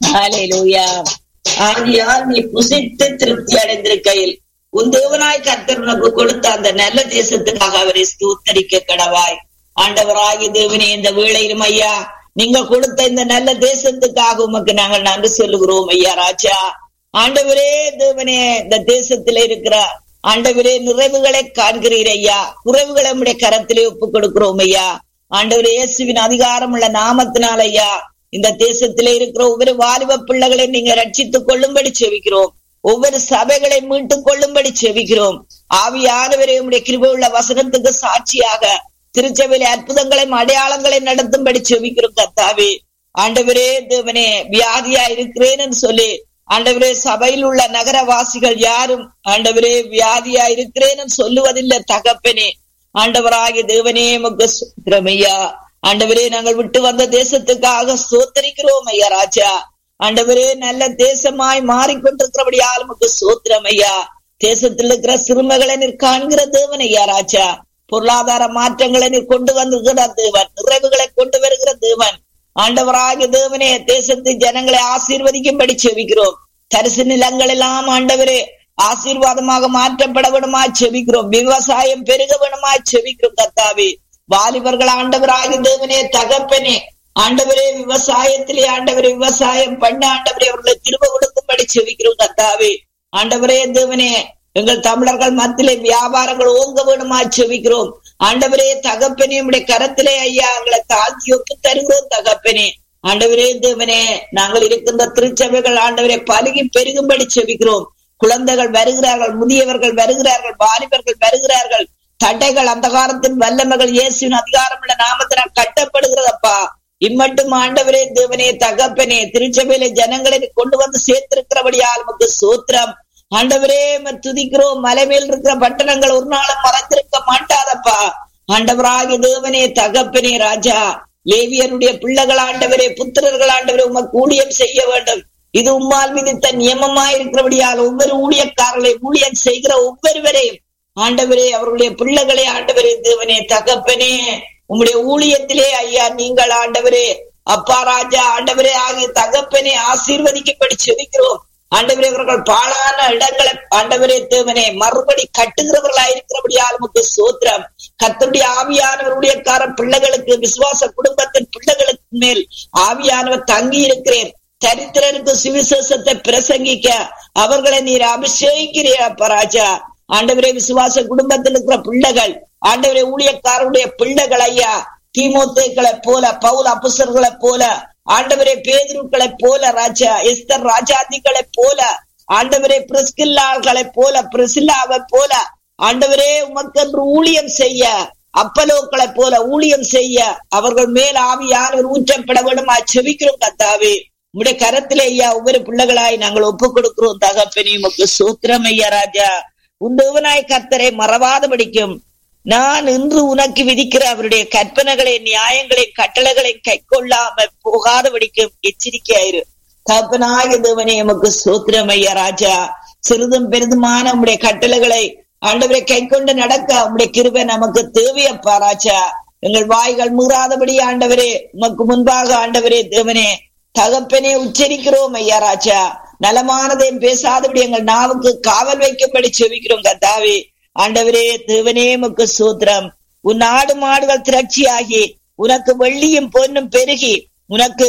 ஹalleluya ஆகியால் நீ புசித்து திருப்தி அடைந்திருக்கையில் உன் தேவனாய் கர்த்தர் உனக்கு கொடுத்த அந்த நல்ல தேசத்துக்காக அவரை ஸ்தோத்தரிக்க கடவாய் ஆண்டவராகி தேவனே இந்த வேளையிலும் ஐயா நீங்க கொடுத்த இந்த நல்ல தேசத்துக்காக உமக்கு நாங்கள் நன்றி சொல்லுகிறோம் ஐயா ராஜா ஆண்டவரே தேவனே இந்த தேசத்துல இருக்கிற ஆண்டவரே நிறைவுகளை காண்கிறீர் ஐயா குறைவுகளை நம்முடைய கரத்திலே ஒப்புக் கொடுக்கிறோம் ஐயா ஆண்டவரே இயேசுவின் அதிகாரம் உள்ள நாமத்தினால் ஐயா இந்த தேசத்திலே இருக்கிற ஒவ்வொரு வாலிப பிள்ளைகளை நீங்க ரட்சித்துக் கொள்ளும்படி செவிக்கிறோம் ஒவ்வொரு சபைகளை மீட்டுக் கொள்ளும்படி செவிக்கிறோம் ஆவியானவரே உடைய கிருபை உள்ள வசனத்துக்கு சாட்சியாக திருச்சபையில அற்புதங்களையும் அடையாளங்களை நடத்தும்படி செவிக்கிறோம் கத்தாவே ஆண்டவரே தேவனே வியாதியா இருக்கிறேன்னு சொல்லி ஆண்டவரே சபையில் உள்ள நகரவாசிகள் யாரும் ஆண்டவரே வியாதியா இருக்கிறேன்னு சொல்லுவதில்லை தகப்பனே ஆண்டவராகிய தேவனே உமக்கு ஸ்தோத்திரம் ஐயா ஆண்டவரே நாங்கள் விட்டு வந்த தேசத்துக்காக சோத்தரிக்கிறோம் ஐயா ராஜா ஆண்டவரே நல்ல தேசமாய் மாறிக்கொண்டிருக்கிறபடியால் உமக்கு சோத்திரம் ஐயா தேசத்தில் இருக்கிற சிறுமைகளை நீர் காண்கிற தேவன் ஐயா ராஜா பொருளாதார மாற்றங்களை நீர் கொண்டு வந்திருக்கிற தேவன் நிறைவுகளை கொண்டு வருகிற தேவன் ஆண்டவராகிய தேவனே தேசத்து ஜனங்களை ஆசீர்வதிக்கும்படி செவிக்கிறோம் தரிசு நிலங்கள் எல்லாம் ஆண்டவரே ஆசீர்வாதமாக மாற்றப்பட வேணுமாய் செவிக்கிறோம் விவசாயம் பெருக வேணுமாய் செவிக்கிறோம் கத்தாவே வாலிபர்கள் ஆண்டவராகிய தேவனே தகப்பனே ஆண்டவரே விவசாயத்திலே ஆண்டவரே விவசாயம் பண்ண ஆண்டவரே அவர்களை திரும்ப கொடுக்கும்படி செவிக்கிறோம் கத்தாவே ஆண்டவரே தேவனே எங்கள் தமிழர்கள் மத்தியிலே வியாபாரங்கள் ஓங்க வேணுமா செவிக்கிறோம் ஆண்டவரே தகப்பனே உடைய கரத்திலே ஐயா எங்களை தாழ்த்தி ஒப்பு தருகிறோம் தகப்பனே ஆண்டவரே தேவனே நாங்கள் இருக்கின்ற திருச்சபைகள் ஆண்டவரே பருகி பெருகும்படி செவிக்கிறோம் குழந்தைகள் வருகிறார்கள் முதியவர்கள் வருகிறார்கள் வாலிபர்கள் வருகிறார்கள் தடைகள் அந்த காலத்தின் வல்லமைகள் இயேசுவின் அதிகாரம் உள்ள நாமத்தினால் கட்டப்படுகிறதப்பா இம்மட்டும் ஆண்டவரே தேவனே தகப்பனே திருச்சபையில ஜனங்களை கொண்டு வந்து சேர்த்திருக்கிறபடியால் நமக்கு சோத்திரம் ஆண்டவரே துதிக்கிறோம் மலை மேல் இருக்கிற பட்டணங்கள் ஒரு நாளும் மறந்திருக்க மாட்டாதப்பா ஆண்டவராகிய தேவனே தகப்பனே ராஜா லேவியருடைய பிள்ளைகள் ஆண்டவரே புத்திரர்கள் ஆண்டவரே உமக்கு ஊழியம் செய்ய வேண்டும் இது உம்மால் விதித்த நியமமாய் இருக்கிறபடியால் ஒவ்வொரு ஊழியக்காரர்களை ஊழியம் செய்கிற ஒவ்வொருவரையும் ஆண்டவரே அவர்களுடைய பிள்ளைகளை ஆண்டவரே தேவனே தகப்பனே உம்முடைய ஊழியத்திலே ஐயா நீங்கள் ஆண்டவரே அப்பா ராஜா ஆண்டவரே ஆகிய தகப்பனே ஆசீர்வதிக்கப்படி செவிக்கிறோம் ஆண்டவரே இவர்கள் பாழான இடங்களை ஆண்டவரே தேவனே மறுபடி கட்டுகிறவர்களா இருக்கிறபடியால் நமக்கு சோத்திரம் கத்தருடைய ஆவியானவருடைய கார பிள்ளைகளுக்கு விசுவாச குடும்பத்தின் பிள்ளைகளுக்கு மேல் ஆவியானவர் தங்கி இருக்கிறேன் தரித்திரருக்கு சுவிசேஷத்தை பிரசங்கிக்க அவர்களை நீர் அபிஷேகிக்கிறீர் அப்ப ராஜா ஆண்டவரே விசுவாச குடும்பத்தில் இருக்கிற பிள்ளைகள் ஆண்டவரே ஊழியக்காரருடைய பிள்ளைகள் ஐயா தீமோத்தேக்களை போல பவுல் அப்புசர்களை போல ஆண்டவரே பேதுருக்களை போல ராஜா எஸ்தர் ராஜாதிகளை போல ஆண்டவரே பிரிஸ்கில்லார்களை போல பிரிசில்லாவை போல ஆண்டவரே உமக்கென்று ஊழியம் செய்ய அப்பலோக்களை போல ஊழியம் செய்ய அவர்கள் மேல் ஆவியானவர் ஊற்றப்பட வேண்டுமா செவிக்கிறோம் கத்தாவே உடைய கரத்திலே ஐயா ஒவ்வொரு பிள்ளைகளாய் நாங்கள் ஒப்புக் கொடுக்கிறோம் தகப்பனி உமக்கு சூத்திரம் ஐயா ராஜா உண்டவனாய் கர்த்தரை மறவாதபடிக்கும் நான் இன்று உனக்கு விதிக்கிற அவருடைய கற்பனைகளை நியாயங்களை கட்டளைகளை கை கொள்ளாம போகாதபடிக்கும் எச்சரிக்கையாயிரு தகப்பனாய தேவனே எமக்கு சோத்திரம் ஐயா ராஜா சிறிதும் பெரிதுமான உங்களுடைய கட்டளைகளை ஆண்டவரை கை கொண்டு நடக்க உங்களுடைய கிருபை நமக்கு தேவையப்பா ராஜா எங்கள் வாய்கள் மீறாதபடி ஆண்டவரே உமக்கு முன்பாக ஆண்டவரே தேவனே தகப்பனே உச்சரிக்கிறோம் ஐயா ராஜா நலமானதை பேசாதபடி எங்கள் நாவுக்கு காவல் வைக்கும்படி செவிக்கிறோம் கத்தாவே ஆண்டவரே தேவனே முக்கு சூத்திரம் உன் ஆடு மாடுகள் திரட்சியாகி உனக்கு வெள்ளியும் பொன்னும் பெருகி உனக்கு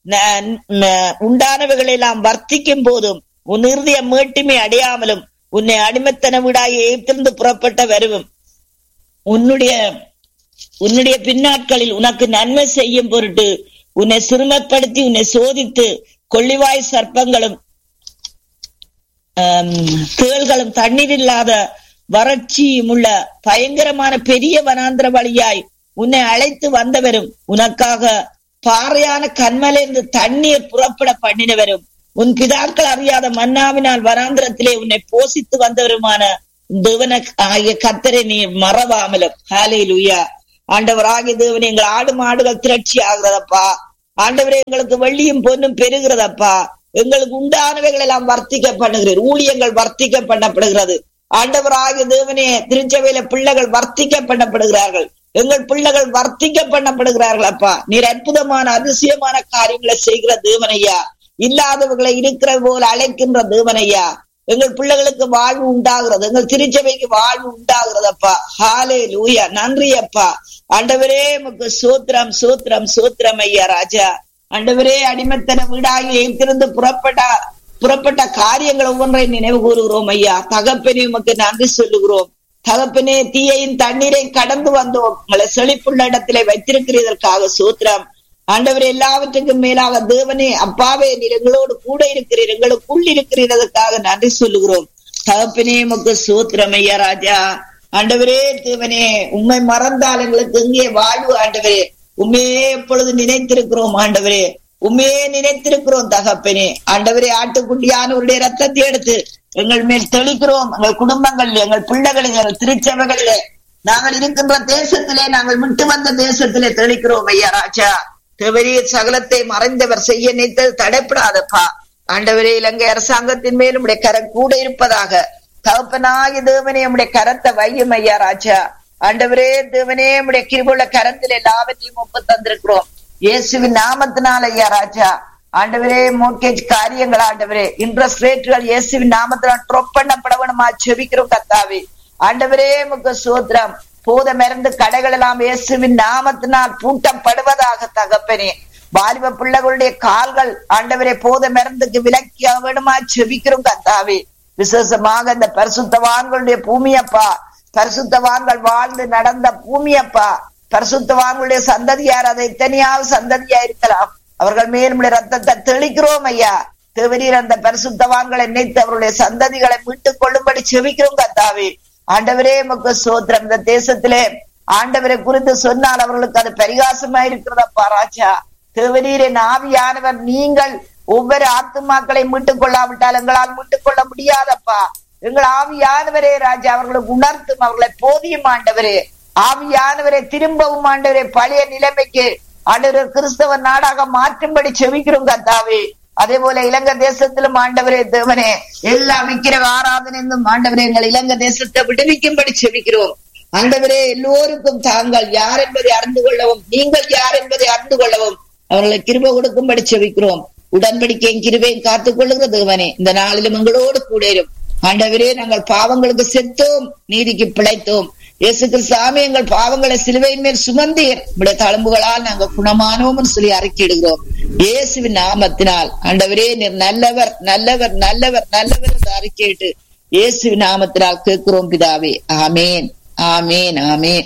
உண்டானவைகள் எல்லாம் வர்த்திக்கும் போதும் உன் இறுதிய மீட்டுமே அடையாமலும் உன்னை அடிமைத்தன விடாய் எகிப்திருந்து புறப்பட்ட வருவும் உன்னுடைய உன்னுடைய பின்னாட்களில் உனக்கு நன்மை செய்யும் பொருட்டு உன்னை சிறுமப்படுத்தி உன்னை சோதித்து கொள்ளிவாய் சர்ப்பங்களும் தேள்களும் தண்ணீர் இல்லாத வறட்சியும் உள்ள பயங்கரமான பெரிய வனாந்திர வழியாய் உன்னை அழைத்து வந்தவரும் உனக்காக பாறையான கண்மலிருந்து தண்ணீர் புறப்பட பண்ணினவரும் உன் பிதாக்கள் அறியாத மன்னாவினால் வனாந்திரத்திலே உன்னை போசித்து வந்தவருமான தேவன ஆகிய கத்தரை நீ மறவாமலும் ஹாலே லுயா ஆண்டவர் ஆகிய தேவன் எங்கள் ஆடு மாடுகள் திரட்சி ஆகுறதப்பா ஆண்டவரே எங்களுக்கு வெள்ளியும் பொண்ணும் பெருகிறதப்பா எங்களுக்கு உண்டானவைகள் எல்லாம் வர்த்திக்க பண்ணுகிறீர் ஊழியங்கள் வர்த்திக்க பண்ணப்படுகிறது ஆண்டவராகிய தேவனே திருச்சபையில பிள்ளைகள் வர்த்திக்க பண்ணப்படுகிறார்கள் எங்கள் பிள்ளைகள் வர்த்திக்க பண்ணப்படுகிறார்கள் அப்பா நீர் அற்புதமான அதிசயமான காரியங்களை செய்கிற தேவனையா இல்லாதவர்களை இருக்கிறது போல அழைக்கின்ற தேவன் ஐயா எங்கள் பிள்ளைகளுக்கு வாழ்வு உண்டாகிறது எங்கள் திருச்சபைக்கு வாழ்வு உண்டாகிறதப்பா ஹாலே லூயா நன்றி அப்பா ஆண்டவரே உமக்கு சூத்திரம் சூத்திரம் சூத்திரம் ஐயா ராஜா ஆண்டவரே அடிமத்தன வீடாகி எங்கிருந்து புறப்பட்டா புறப்பட்ட காரியங்கள் ஒவ்வொன்றை நினைவு கூறுகிறோம் ஐயா தகப்பனே உமக்கு நன்றி சொல்லுகிறோம் தகப்பனே தீயையும் தண்ணீரை கடந்து வந்தோம் உங்களை செழிப்புள்ள இடத்திலே வைத்திருக்கிறதற்காக சூத்திரம் ஆண்டவர் எல்லாவற்றுக்கும் மேலாக தேவனே அப்பாவே நீர் எங்களோடு கூட இருக்கிறீர் எங்களுக்குள் இருக்கிறதற்காக நன்றி சொல்லுகிறோம் தகப்பனே உமக்கு சூத்திரம் ஐயா ராஜா ஆண்டவரே தேவனே உண்மை மறந்தால் எங்களுக்கு எங்கே வாழ்வு ஆண்டவரே உண்மையே எப்பொழுது நினைத்திருக்கிறோம் ஆண்டவரே உண்மையே நினைத்திருக்கிறோம் தகப்பனே ஆண்டவரே ஆட்டுக்குட்டியானவருடைய ரத்தத்தை எடுத்து எங்கள் மேல் தெளிக்கிறோம் எங்கள் குடும்பங்களில் எங்கள் பிள்ளைகளில் எங்கள் திருச்சபைகளிலே நாங்கள் இருக்கின்ற தேசத்திலே நாங்கள் விட்டு வந்த தேசத்திலே தெளிக்கிறோம் ஐயா ராஜா தேவரீர் சகலத்தை மறைந்தவர் செய்ய நினைத்தது தடைப்படாதப்பா ஆண்டவரே இலங்கை அரசாங்கத்தின் மேலும் உடைய கரம் கூட இருப்பதாக தகப்பனாகி தேவனே உடைய கரத்தை வையும் ஐயா ராஜா ஆண்டவரே தேவனே உடைய கிருபுள்ள கரத்தில் எல்லாவற்றையும் ஒப்பு தந்திருக்கிறோம் இயேசுவின் நாமத்தினால் ஐயா ராஜா ஆண்டவரே மோர்கேஜ் காரியங்கள் ஆண்டவரே இன்ட்ரெஸ்ட் ரேட்டுகள் இயேசுவின் நாமத்தினால் ட்ரொப் பண்ணப்பட வேணுமா செபிக்கிறோம் கத்தாவே ஆண்டவரே முக சோத்திரம் போத மருந்து கடைகள் எல்லாம் இயேசுவின் நாமத்தினால் பூட்டப்படுவதாக தகப்பனே வாலிப பிள்ளைகளுடைய கால்கள் ஆண்டவரே போத மருந்துக்கு விலக்கிய வேணுமா செபிக்கிறோம் கத்தாவே விசேஷமாக இந்த பரிசுத்தவான்களுடைய பூமியப்பா பரிசுத்தவான்கள் வாழ்ந்து நடந்த பூமியப்பா பரிசுத்தவான்களுடைய சந்ததியார் அதை எத்தனையாவது சந்ததியா இருக்கலாம் அவர்கள் மேலுடைய ரத்தத்தை தெளிக்கிறோம் ஐயா தேவரீர் அந்த பரிசுத்தவான்களை நினைத்து அவருடைய சந்ததிகளை மீட்டுக் கொள்ளும்படி செவிக்கிறோம் கத்தாவே ஆண்டவரே முக்க சோத்திரம் இந்த தேசத்திலே ஆண்டவரை குறித்து சொன்னால் அவர்களுக்கு அது பரிகாசமா இருக்கிறதப்பா ராஜா தேவரீரின் ஆவியானவர் நீங்கள் ஒவ்வொரு ஆத்துமாக்களை மீட்டுக் கொள்ளாவிட்டால் எங்களால் மீட்டுக் கொள்ள முடியாதப்பா எங்கள் ஆவியானவரே ராஜா அவர்களுக்கு உணர்த்தும் அவர்களை போதியும் ஆண்டவரே ஆவியானவரை திரும்பவும் ஆண்டவரை பழைய நிலைமைக்கு ஆண்டவர் கிறிஸ்தவ நாடாக மாற்றும்படி செவிக்கிறோம் கத்தாவே அதே போல இலங்கை தேசத்திலும் ஆண்டவரே தேவனே எல்லா விக்கிர ஆராதனையும் ஆண்டவரே எங்கள் இலங்கை தேசத்தை விடுவிக்கும்படி செவிக்கிறோம் ஆண்டவரே எல்லோருக்கும் தாங்கள் யார் என்பதை அறிந்து கொள்ளவும் நீங்கள் யார் என்பதை அறிந்து கொள்ளவும் அவர்களை கிருப கொடுக்கும்படி செவிக்கிறோம் உடன்படிக்கையும் கிருபையும் காத்துக் கொள்ளுகிற தேவனே இந்த நாளிலும் எங்களோடு கூடரும் ஆண்டவரே நாங்கள் பாவங்களுக்கு செத்தோம் நீதிக்கு பிழைத்தோம் இயேசு கிறிஸ்தாமி எங்கள் பாவங்களை சிலுவையின் மேல் சுமந்தீர் உடைய தழும்புகளால் நாங்கள் குணமானோம் சொல்லி அறிக்கையிடுகிறோம் இயேசுவின் நாமத்தினால் ஆண்டவரே நீர் நல்லவர் நல்லவர் நல்லவர் நல்லவர் என்று அறிக்கையிட்டு இயேசுவின் நாமத்தினால் கேட்கிறோம் பிதாவே ஆமேன் ஆமேன் ஆமேன்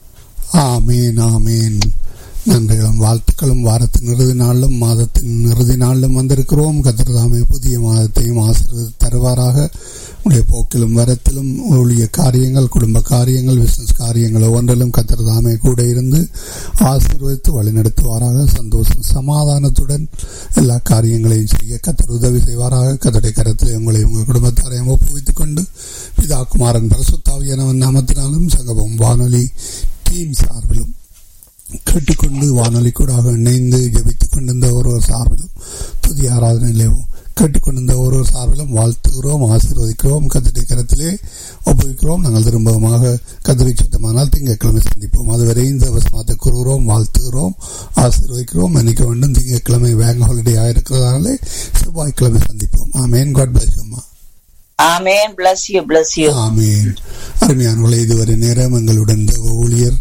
ஆமேன் ஆமேன் நன்றிகளும் வாழ்த்துக்களும் வாரத்தின் இறுதி நாளிலும் மாதத்தின் இறுதி நாளிலும் வந்திருக்கிறோம் கத்திரதாமே புதிய மாதத்தையும் ஆசீர்வதி தருவாராக உடைய போக்கிலும் வரத்திலும் ஊழிய காரியங்கள் குடும்ப காரியங்கள் பிசினஸ் காரியங்கள் ஒவ்வொன்றிலும் கத்திரதாமே கூட இருந்து ஆசீர்வதித்து வழிநடத்துவாராக சந்தோஷம் சமாதானத்துடன் எல்லா காரியங்களையும் செய்ய கத்தர் உதவி செய்வாராக கத்தருடைய கரத்தில் உங்களை உங்கள் குடும்பத்தாரையும் ஒப்புவித்துக் கொண்டு பிதா குமாரன் பரசுத்தாவியனவன் நாமத்தினாலும் சங்கபம் வானொலி டீம் சார்பிலும் கேட்டுக்கொண்டு வானொலி கூடாக இணைந்து ஜபித்துக் கொண்டிருந்த ஒருவர் சார்பிலும் புதிய ஆராதனையிலேயும் கேட்டுக்கொண்டிருந்த ஒருவர் சார்பிலும் வாழ்த்துகிறோம் ஆசீர்வதிக்கிறோம் கத்திரை கரத்திலே ஒப்புவிக்கிறோம் நாங்கள் திரும்பமாக கதிரை சுத்தமானால் திங்கட்கிழமை சந்திப்போம் அதுவரை இந்த வசமாத்தை கூறுகிறோம் வாழ்த்துகிறோம் ஆசீர்வதிக்கிறோம் மன்னிக்க வேண்டும் திங்கட்கிழமை பேங்க் ஹாலிடே ஆயிருக்கிறதாலே செவ்வாய்க்கிழமை சந்திப்போம் ஆமேன் காட் பிளஸ் அம்மா amen bless you bless you amen அருமையானவர்களே இதுவரை நேரம் எங்களுடன் இந்த ஊழியர்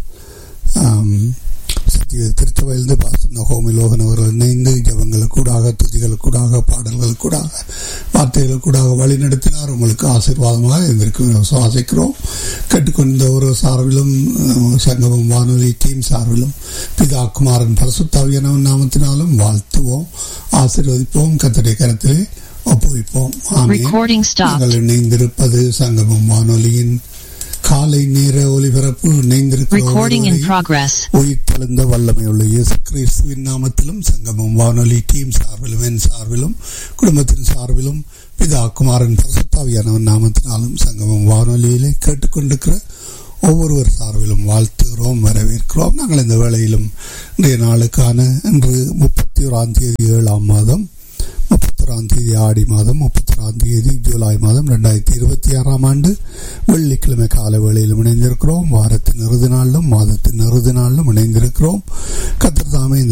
சத்திய திருச்சபையிலிருந்து பாஸ்டர் நகோமி லோகன் அவர்கள் இணைந்து ஜபங்களுக்கு கூடாக துதிகள் கூடாக பாடல்கள் கூடாக வார்த்தைகள் கூடாக வழி நடத்தினார் உங்களுக்கு ஆசீர்வாதமாக இருந்திருக்கும் சுவாசிக்கிறோம் கேட்டுக்கொண்ட ஒரு சார்பிலும் சங்கமம் வானொலி டீம் சார்பிலும் பிதா குமாரன் பரசுத்தாவியனவன் நாமத்தினாலும் வாழ்த்துவோம் ஆசீர்வதிப்போம் கத்தடைய கரத்திலே ஒப்புவிப்போம் நாங்கள் இணைந்திருப்பது சங்கமம் வானொலியின் காலை நேர ஒலிபரப்பு உயிர் தழுந்த வல்லமையுள்ள இயேசு கிறிஸ்துவின் நாமத்திலும் சங்கமம் வானொலி டீம் சார்பிலும் என் சார்பிலும் குடும்பத்தின் சார்பிலும் பிதா குமாரன் பிரசத்தாவியானவன் நாமத்தினாலும் சங்கமம் வானொலியிலே கேட்டுக்கொண்டிருக்கிற ஒவ்வொருவர் சார்பிலும் வாழ்த்துகிறோம் வரவேற்கிறோம் நாங்கள் இந்த வேளையிலும் இன்றைய நாளுக்கான இன்று முப்பத்தி ஓராம் தேதி ஏழாம் மாதம் முப்பத்தொராம் தேதி ஆடி மாதம் முப்பத்தொராம் தேதி ஜூலை மாதம் ரெண்டாயிரத்தி இருபத்தி ஆறாம் ஆண்டு வெள்ளிக்கிழமை கால வேளையிலும் இணைந்திருக்கிறோம் வாரத்தின் இறுதி நாளிலும் மாதத்தின் இறுதி நாளிலும் இணைந்திருக்கிறோம் கத்திரதாமே இந்த